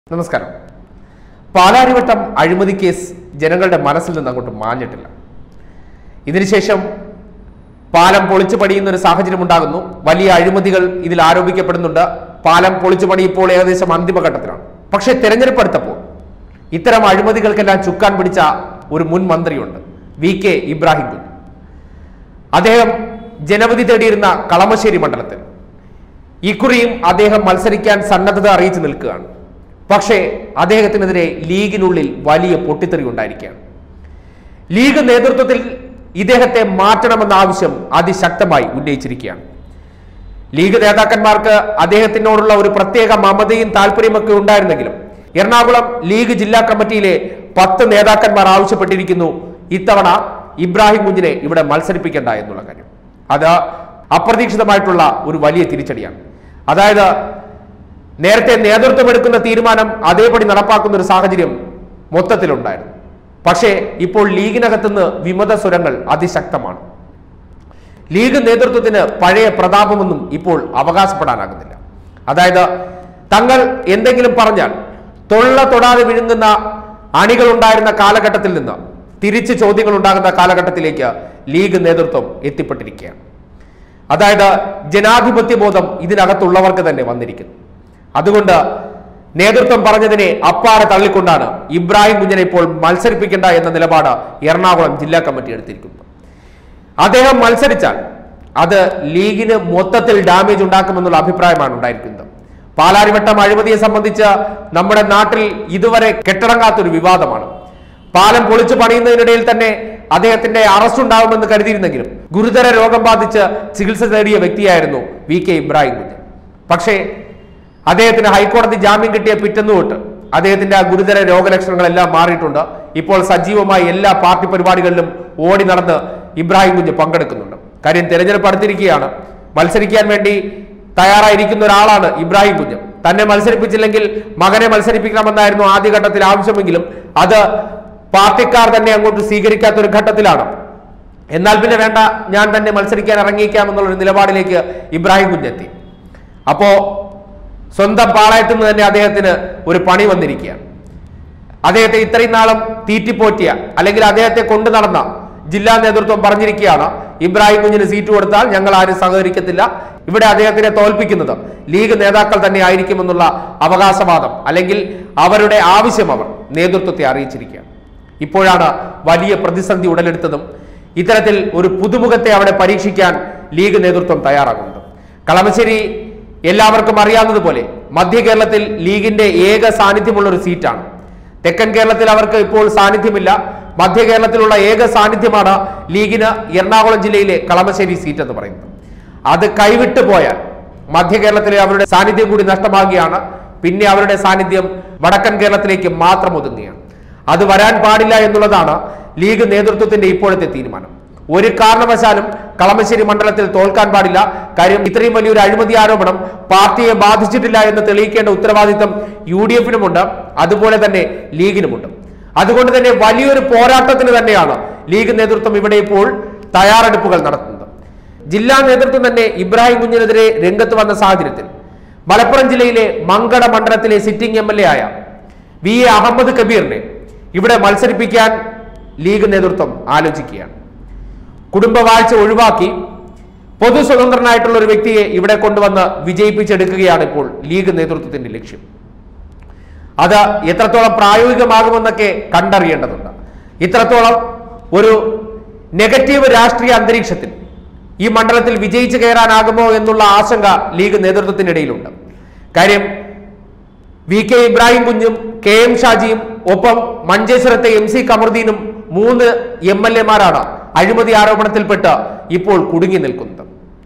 നമസ്കാരം പാലാരിവട്ടം അഴിമതി കേസ് ജനങ്ങളുടെ മനസ്സിൽ നിന്ന് അങ്ങോട്ട് മാഞ്ഞിട്ടില്ല ഇതിനുശേഷം പാലം പൊളിച്ചു പണിയുന്ന ഒരു സാഹചര്യം ഉണ്ടാകുന്നു വലിയ അഴിമതികൾ ഇതിൽ ആരോപിക്കപ്പെടുന്നുണ്ട് പാലം പൊളിച്ചു പണി ഇപ്പോൾ ഏകദേശം അന്തിമഘട്ടത്തിലാണ് പക്ഷേ തെരഞ്ഞെടുപ്പ് അടുത്തപ്പോൾ ഇത്തരം അഴിമതികൾക്കെല്ലാം ചുക്കാൻ പിടിച്ച ഒരു മുൻ മന്ത്രിയുണ്ട് വി കെ ഇബ്രാഹിം കുഞ്ഞ് അദ്ദേഹം ജനവിധി തേടിയിരുന്ന കളമശ്ശേരി മണ്ഡലത്തിൽ ഇക്കുറിയും അദ്ദേഹം മത്സരിക്കാൻ സന്നദ്ധത അറിയിച്ചു നിൽക്കുകയാണ് പക്ഷേ അദ്ദേഹത്തിനെതിരെ ലീഗിനുള്ളിൽ വലിയ പൊട്ടിത്തെറി ഉണ്ടായിരിക്കുകയാണ് ലീഗ് നേതൃത്വത്തിൽ ഇദ്ദേഹത്തെ മാറ്റണമെന്ന ആവശ്യം അതിശക്തമായി ഉന്നയിച്ചിരിക്കുകയാണ് ലീഗ് നേതാക്കന്മാർക്ക് അദ്ദേഹത്തിനോടുള്ള ഒരു പ്രത്യേക മമതയും താല്പര്യമൊക്കെ ഉണ്ടായിരുന്നെങ്കിലും എറണാകുളം ലീഗ് ജില്ലാ കമ്മിറ്റിയിലെ പത്ത് നേതാക്കന്മാർ ആവശ്യപ്പെട്ടിരിക്കുന്നു ഇത്തവണ ഇബ്രാഹിം കുഞ്ഞിനെ ഇവിടെ മത്സരിപ്പിക്കേണ്ട എന്നുള്ള കാര്യം അത് അപ്രതീക്ഷിതമായിട്ടുള്ള ഒരു വലിയ തിരിച്ചടിയാണ് അതായത് നേരത്തെ നേതൃത്വം എടുക്കുന്ന തീരുമാനം അതേപടി നടപ്പാക്കുന്ന ഒരു സാഹചര്യം മൊത്തത്തിലുണ്ടായിരുന്നു പക്ഷേ ഇപ്പോൾ ലീഗിനകത്തുനിന്ന് വിമത സ്വരങ്ങൾ അതിശക്തമാണ് ലീഗ് നേതൃത്വത്തിന് പഴയ പ്രതാപമൊന്നും ഇപ്പോൾ അവകാശപ്പെടാനാകുന്നില്ല അതായത് തങ്ങൾ എന്തെങ്കിലും പറഞ്ഞാൽ തൊള്ള തൊടാതെ വിഴുങ്ങുന്ന അണികൾ ഉണ്ടായിരുന്ന കാലഘട്ടത്തിൽ നിന്ന് തിരിച്ച് ചോദ്യങ്ങൾ ഉണ്ടാകുന്ന കാലഘട്ടത്തിലേക്ക് ലീഗ് നേതൃത്വം എത്തിപ്പെട്ടിരിക്കുകയാണ് അതായത് ജനാധിപത്യ ബോധം ഇതിനകത്തുള്ളവർക്ക് തന്നെ വന്നിരിക്കുന്നു അതുകൊണ്ട് നേതൃത്വം പറഞ്ഞതിനെ അപ്പാടെ തള്ളിക്കൊണ്ടാണ് ഇബ്രാഹിം കുഞ്ഞിനെ ഇപ്പോൾ മത്സരിപ്പിക്കേണ്ട എന്ന നിലപാട് എറണാകുളം ജില്ലാ കമ്മിറ്റി എടുത്തിരിക്കുന്നത് അദ്ദേഹം മത്സരിച്ചാൽ അത് ലീഗിന് മൊത്തത്തിൽ ഡാമേജ് ഉണ്ടാക്കുമെന്നുള്ള അഭിപ്രായമാണ് ഉണ്ടായിരിക്കുന്നത് പാലാരിവട്ടം അഴിമതിയെ സംബന്ധിച്ച് നമ്മുടെ നാട്ടിൽ ഇതുവരെ കെട്ടടങ്ങാത്തൊരു വിവാദമാണ് പാലം പൊളിച്ചു പണിയുന്നതിനിടയിൽ തന്നെ അദ്ദേഹത്തിന്റെ അറസ്റ്റ് ഉണ്ടാവുമെന്ന് കരുതിയിരുന്നെങ്കിലും ഗുരുതര രോഗം ബാധിച്ച് ചികിത്സ തേടിയ വ്യക്തിയായിരുന്നു വി കെ ഇബ്രാഹിം കുഞ്ഞ് പക്ഷേ അദ്ദേഹത്തിന് ഹൈക്കോടതി ജാമ്യം കിട്ടിയ പിറ്റന്നു തൊട്ട് അദ്ദേഹത്തിന്റെ ആ ഗുരുതര രോഗലക്ഷണങ്ങളെല്ലാം മാറിയിട്ടുണ്ട് ഇപ്പോൾ സജീവമായി എല്ലാ പാർട്ടി പരിപാടികളിലും ഓടി നടന്ന് ഇബ്രാഹിം കുഞ്ഞ് പങ്കെടുക്കുന്നുണ്ട് കാര്യം തെരഞ്ഞെടുപ്പ് അടുത്തിരിക്കുകയാണ് മത്സരിക്കാൻ വേണ്ടി തയ്യാറായിരിക്കുന്ന ഒരാളാണ് ഇബ്രാഹിം കുഞ്ഞ് തന്നെ മത്സരിപ്പിച്ചില്ലെങ്കിൽ മകനെ മത്സരിപ്പിക്കണമെന്നായിരുന്നു ആദ്യഘട്ടത്തിൽ ആവശ്യമെങ്കിലും അത് പാർട്ടിക്കാർ തന്നെ അങ്ങോട്ട് സ്വീകരിക്കാത്ത ഒരു ഘട്ടത്തിലാണ് എന്നാൽ പിന്നെ വേണ്ട ഞാൻ തന്നെ മത്സരിക്കാൻ ഇറങ്ങിയേക്കാം എന്നുള്ളൊരു നിലപാടിലേക്ക് ഇബ്രാഹിം കുഞ്ഞെത്തി അപ്പോ സ്വന്തം പാളയത്തിൽ നിന്ന് തന്നെ അദ്ദേഹത്തിന് ഒരു പണി വന്നിരിക്കുകയാണ് അദ്ദേഹത്തെ ഇത്രയും നാളും തീറ്റിപ്പോറ്റിയ അല്ലെങ്കിൽ അദ്ദേഹത്തെ കൊണ്ടു നടന്ന ജില്ലാ നേതൃത്വം പറഞ്ഞിരിക്കുകയാണ് ഇബ്രാഹിം കുഞ്ഞിന് സീറ്റ് കൊടുത്താൽ ഞങ്ങൾ ആരും സഹകരിക്കത്തില്ല ഇവിടെ അദ്ദേഹത്തിനെ തോൽപ്പിക്കുന്നത് ലീഗ് നേതാക്കൾ തന്നെ ആയിരിക്കുമെന്നുള്ള അവകാശവാദം അല്ലെങ്കിൽ അവരുടെ ആവശ്യം അവർ നേതൃത്വത്തെ അറിയിച്ചിരിക്കുകയാണ് ഇപ്പോഴാണ് വലിയ പ്രതിസന്ധി ഉടലെടുത്തതും ഇത്തരത്തിൽ ഒരു പുതുമുഖത്തെ അവിടെ പരീക്ഷിക്കാൻ ലീഗ് നേതൃത്വം തയ്യാറാകുന്നത് കളമശ്ശേരി എല്ലാവർക്കും അറിയാവുന്നതുപോലെ മധ്യ കേരളത്തിൽ ലീഗിന്റെ ഏക സാന്നിധ്യമുള്ള ഒരു സീറ്റാണ് തെക്കൻ കേരളത്തിൽ അവർക്ക് ഇപ്പോൾ സാന്നിധ്യമില്ല മധ്യ കേരളത്തിലുള്ള ഏക സാന്നിധ്യമാണ് ലീഗിന് എറണാകുളം ജില്ലയിലെ കളമശ്ശേരി സീറ്റ് എന്ന് പറയുന്നത് അത് കൈവിട്ടു പോയാൽ മധ്യ കേരളത്തിലെ അവരുടെ സാന്നിധ്യം കൂടി നഷ്ടമാകുകയാണ് പിന്നെ അവരുടെ സാന്നിധ്യം വടക്കൻ കേരളത്തിലേക്ക് മാത്രം ഒതുങ്ങുകയാണ് അത് വരാൻ പാടില്ല എന്നുള്ളതാണ് ലീഗ് നേതൃത്വത്തിന്റെ ഇപ്പോഴത്തെ തീരുമാനം ഒരു കാരണവശാലും കളമശ്ശേരി മണ്ഡലത്തിൽ തോൽക്കാൻ പാടില്ല കാര്യം ഇത്രയും വലിയൊരു അഴിമതി ആരോപണം പാർട്ടിയെ ബാധിച്ചിട്ടില്ല എന്ന് തെളിയിക്കേണ്ട ഉത്തരവാദിത്തം യു ഡി എഫിനുമുണ്ട് അതുപോലെ തന്നെ ലീഗിനുമുണ്ട് അതുകൊണ്ട് തന്നെ വലിയൊരു പോരാട്ടത്തിന് തന്നെയാണ് ലീഗ് നേതൃത്വം ഇവിടെ ഇപ്പോൾ തയ്യാറെടുപ്പുകൾ നടത്തുന്നത് ജില്ലാ നേതൃത്വം തന്നെ ഇബ്രാഹിം കുഞ്ഞിനെതിരെ രംഗത്ത് വന്ന സാഹചര്യത്തിൽ മലപ്പുറം ജില്ലയിലെ മങ്കട മണ്ഡലത്തിലെ സിറ്റിംഗ് എം എൽ എ ആയ വി എ അഹമ്മദ് കബീറിനെ ഇവിടെ മത്സരിപ്പിക്കാൻ ലീഗ് നേതൃത്വം ആലോചിക്കുകയാണ് കുടുംബവാഴ്ച ഒഴിവാക്കി പൊതു സ്വതന്ത്രനായിട്ടുള്ള ഒരു വ്യക്തിയെ ഇവിടെ കൊണ്ടുവന്ന് വിജയിപ്പിച്ചെടുക്കുകയാണ് ഇപ്പോൾ ലീഗ് നേതൃത്വത്തിന്റെ ലക്ഷ്യം അത് എത്രത്തോളം പ്രായോഗികമാകുമെന്നൊക്കെ കണ്ടറിയേണ്ടതുണ്ട് ഇത്രത്തോളം ഒരു നെഗറ്റീവ് രാഷ്ട്രീയ അന്തരീക്ഷത്തിൽ ഈ മണ്ഡലത്തിൽ വിജയിച്ചു കയറാനാകുമോ എന്നുള്ള ആശങ്ക ലീഗ് നേതൃത്വത്തിനിടയിലുണ്ട് കാര്യം വി കെ ഇബ്രാഹിം കുഞ്ഞും കെ എം ഷാജിയും ഒപ്പം മഞ്ചേശ്വരത്തെ എം സി കമറുദ്ദീനും മൂന്ന് എം എൽ എമാരാണ് അഴിമതി ആരോപണത്തിൽപ്പെട്ട് ഇപ്പോൾ കുടുങ്ങി നിൽക്കുന്നത്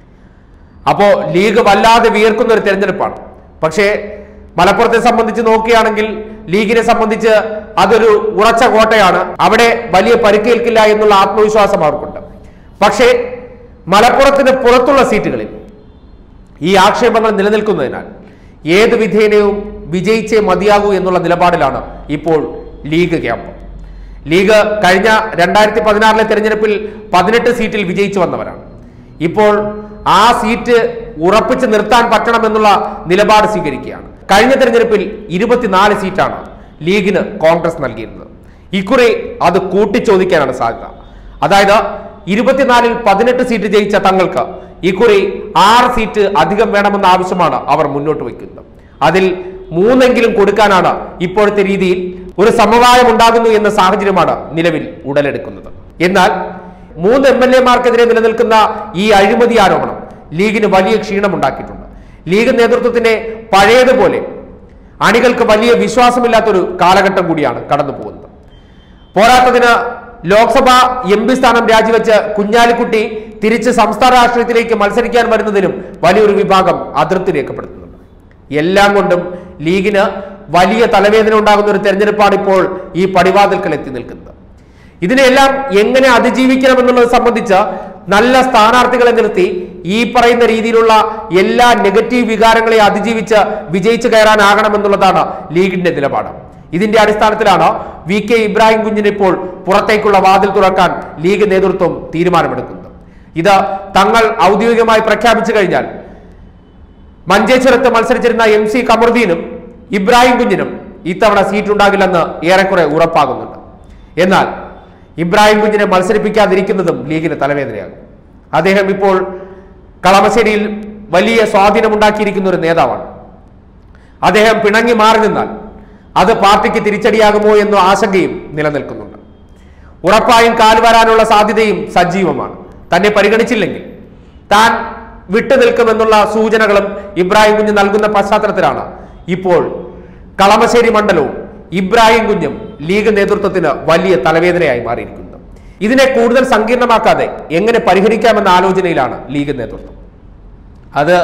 അപ്പോ ലീഗ് വല്ലാതെ വിയർക്കുന്ന ഒരു തെരഞ്ഞെടുപ്പാണ് പക്ഷേ മലപ്പുറത്തെ സംബന്ധിച്ച് നോക്കുകയാണെങ്കിൽ ലീഗിനെ സംബന്ധിച്ച് അതൊരു ഉറച്ച കോട്ടയാണ് അവിടെ വലിയ പരിക്കേൽക്കില്ല എന്നുള്ള ആത്മവിശ്വാസം അവർക്കുണ്ട് പക്ഷേ മലപ്പുറത്തിന് പുറത്തുള്ള സീറ്റുകളിൽ ഈ ആക്ഷേപങ്ങൾ നിലനിൽക്കുന്നതിനാൽ ഏത് വിധേനയും വിജയിച്ചേ മതിയാകൂ എന്നുള്ള നിലപാടിലാണ് ഇപ്പോൾ ലീഗ് ക്യാമ്പ് ലീഗ് കഴിഞ്ഞ രണ്ടായിരത്തി പതിനാറിലെ തെരഞ്ഞെടുപ്പിൽ പതിനെട്ട് സീറ്റിൽ വിജയിച്ചു വന്നവരാണ് ഇപ്പോൾ ആ സീറ്റ് ഉറപ്പിച്ച് നിർത്താൻ പറ്റണമെന്നുള്ള നിലപാട് സ്വീകരിക്കുകയാണ് കഴിഞ്ഞ തെരഞ്ഞെടുപ്പിൽ ഇരുപത്തിനാല് സീറ്റാണ് ലീഗിന് കോൺഗ്രസ് നൽകിയിരുന്നത് ഇക്കുറി അത് കൂട്ടിച്ചോദിക്കാനാണ് സാധ്യത അതായത് ഇരുപത്തിനാലിൽ പതിനെട്ട് സീറ്റ് ജയിച്ച തങ്ങൾക്ക് ഇക്കുറി ആറ് സീറ്റ് അധികം വേണമെന്ന ആവശ്യമാണ് അവർ മുന്നോട്ട് വയ്ക്കുന്നത് അതിൽ മൂന്നെങ്കിലും കൊടുക്കാനാണ് ഇപ്പോഴത്തെ രീതിയിൽ ഒരു സമവായം ഉണ്ടാകുന്നു എന്ന സാഹചര്യമാണ് നിലവിൽ ഉടലെടുക്കുന്നത് എന്നാൽ മൂന്ന് എം എൽ എമാർക്കെതിരെ നിലനിൽക്കുന്ന ഈ അഴിമതി ആരോപണം ലീഗിന് വലിയ ക്ഷീണമുണ്ടാക്കിയിട്ടുണ്ട് ലീഗ് നേതൃത്വത്തിന്റെ പഴയതുപോലെ അണികൾക്ക് വലിയ വിശ്വാസമില്ലാത്തൊരു കാലഘട്ടം കൂടിയാണ് കടന്നു പോകുന്നത് പോരാത്തതിന് ലോക്സഭ എം പി സ്ഥാനം രാജിവെച്ച് കുഞ്ഞാലിക്കുട്ടി തിരിച്ച് സംസ്ഥാന രാഷ്ട്രീയത്തിലേക്ക് മത്സരിക്കാൻ വരുന്നതിനും വലിയൊരു വിഭാഗം അതൃപ്തി രേഖപ്പെടുത്തുന്നുണ്ട് എല്ലാം കൊണ്ടും ലീഗിന് വലിയ തലവേദന ഉണ്ടാകുന്ന ഒരു തെരഞ്ഞെടുപ്പാണ് ഇപ്പോൾ ഈ പടിവാതിൽക്കൽ എത്തി നിൽക്കുന്നത് ഇതിനെല്ലാം എങ്ങനെ അതിജീവിക്കണമെന്നുള്ളത് സംബന്ധിച്ച് നല്ല സ്ഥാനാർത്ഥികളെ നിർത്തി ഈ പറയുന്ന രീതിയിലുള്ള എല്ലാ നെഗറ്റീവ് വികാരങ്ങളെ അതിജീവിച്ച് വിജയിച്ചു കയറാനാകണമെന്നുള്ളതാണ് ലീഗിന്റെ നിലപാട് ഇതിന്റെ അടിസ്ഥാനത്തിലാണ് വി കെ ഇബ്രാഹിം കുഞ്ഞിന് ഇപ്പോൾ പുറത്തേക്കുള്ള വാതിൽ തുറക്കാൻ ലീഗ് നേതൃത്വം തീരുമാനമെടുക്കുന്നത് ഇത് തങ്ങൾ ഔദ്യോഗികമായി പ്രഖ്യാപിച്ചു കഴിഞ്ഞാൽ മഞ്ചേശ്വരത്ത് മത്സരിച്ചിരുന്ന എം സി കമറുദ്ദീനും ഇബ്രാഹിം കുഞ്ഞിനും ഇത്തവണ സീറ്റ് ഉണ്ടാകില്ലെന്ന് ഏറെക്കുറെ ഉറപ്പാകുന്നുണ്ട് എന്നാൽ ഇബ്രാഹിം കുഞ്ഞിനെ മത്സരിപ്പിക്കാതിരിക്കുന്നതും ലീഗിന് തലവേദനയാകും അദ്ദേഹം ഇപ്പോൾ കളമശ്ശേരിയിൽ വലിയ സ്വാധീനമുണ്ടാക്കിയിരിക്കുന്ന ഒരു നേതാവാണ് അദ്ദേഹം പിണങ്ങി മാറി നിന്നാൽ അത് പാർട്ടിക്ക് തിരിച്ചടിയാകുമോ എന്ന ആശങ്കയും നിലനിൽക്കുന്നുണ്ട് ഉറപ്പായും കാൽവരാനുള്ള സാധ്യതയും സജീവമാണ് തന്നെ പരിഗണിച്ചില്ലെങ്കിൽ താൻ വിട്ടുനിൽക്കുമെന്നുള്ള സൂചനകളും ഇബ്രാഹിം കുഞ്ഞ് നൽകുന്ന പശ്ചാത്തലത്തിലാണ് ഇപ്പോൾ കളമശ്ശേരി മണ്ഡലവും ഇബ്രാഹിം കുഞ്ഞും ലീഗ് നേതൃത്വത്തിന് വലിയ തലവേദനയായി മാറിയിരിക്കുന്നത് ഇതിനെ കൂടുതൽ സങ്കീർണമാക്കാതെ എങ്ങനെ പരിഹരിക്കാമെന്ന ആലോചനയിലാണ് ലീഗ് നേതൃത്വം അത്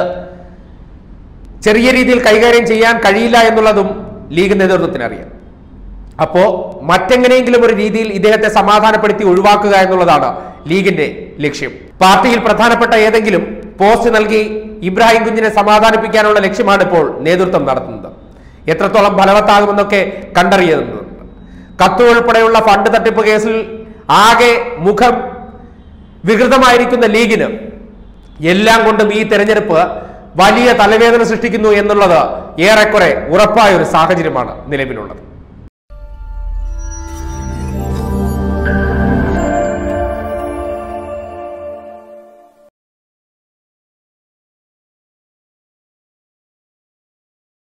ചെറിയ രീതിയിൽ കൈകാര്യം ചെയ്യാൻ കഴിയില്ല എന്നുള്ളതും ലീഗ് നേതൃത്വത്തിന് അറിയാം അപ്പോ മറ്റെങ്ങനെയെങ്കിലും ഒരു രീതിയിൽ ഇദ്ദേഹത്തെ സമാധാനപ്പെടുത്തി ഒഴിവാക്കുക എന്നുള്ളതാണ് ലീഗിന്റെ ലക്ഷ്യം പാർട്ടിയിൽ പ്രധാനപ്പെട്ട ഏതെങ്കിലും പോസ്റ്റ് നൽകി ഇബ്രാഹിം കുഞ്ഞിനെ സമാധാനിപ്പിക്കാനുള്ള ലക്ഷ്യമാണ് ഇപ്പോൾ നേതൃത്വം നടത്തുന്നത് എത്രത്തോളം ഫലവത്താകുമെന്നൊക്കെ കണ്ടറിയുന്നുണ്ട് കത്ത് ഉൾപ്പെടെയുള്ള ഫണ്ട് തട്ടിപ്പ് കേസിൽ ആകെ മുഖം വികൃതമായിരിക്കുന്ന ലീഗിന് എല്ലാം കൊണ്ടും ഈ തെരഞ്ഞെടുപ്പ് വലിയ തലവേദന സൃഷ്ടിക്കുന്നു എന്നുള്ളത് ഏറെക്കുറെ ഉറപ്പായ ഒരു സാഹചര്യമാണ് നിലവിലുള്ളത്